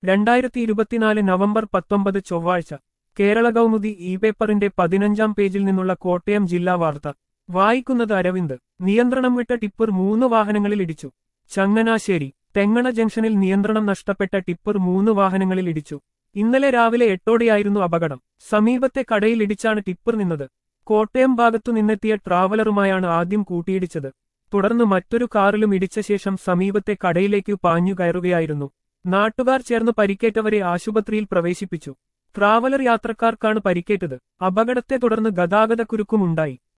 രണ്ടായിരത്തി ഇരുപത്തിനാല് നവംബർ പത്തൊമ്പത് ചൊവ്വാഴ്ച കേരള കൗമുദി ഇ പേപ്പറിന്റെ പതിനഞ്ചാം പേജിൽ നിന്നുള്ള കോട്ടയം ജില്ലാ വാർത്ത വായിക്കുന്നത് അരവിന്ദ് നിയന്ത്രണം വിട്ട ടിപ്പർ മൂന്ന് വാഹനങ്ങളിൽ ഇടിച്ചു ചങ്ങനാശ്ശേരി തെങ്ങണ ജംഗ്ഷനിൽ നിയന്ത്രണം നഷ്ടപ്പെട്ട ടിപ്പർ മൂന്ന് വാഹനങ്ങളിൽ ഇടിച്ചു ഇന്നലെ രാവിലെ എട്ടോടെയായിരുന്നു അപകടം സമീപത്തെ കടയിൽ ഇടിച്ചാണ് ടിപ്പർ നിന്നത് കോട്ടയം ഭാഗത്തു നിന്നെത്തിയ ട്രാവലറുമായാണ് ആദ്യം കൂട്ടിയിടിച്ചത് തുടർന്ന് മറ്റൊരു കാറിലും ഇടിച്ച ശേഷം സമീപത്തെ കടയിലേക്ക് പാഞ്ഞു കയറുകയായിരുന്നു നാട്ടുകാർ ചേർന്ന് പരിക്കേറ്റവരെ ആശുപത്രിയിൽ പ്രവേശിപ്പിച്ചു ട്രാവലർ യാത്രക്കാർക്കാണ് പരിക്കേറ്റത് അപകടത്തെ തുടർന്ന് ഗതാഗതക്കുരുക്കും ഉണ്ടായി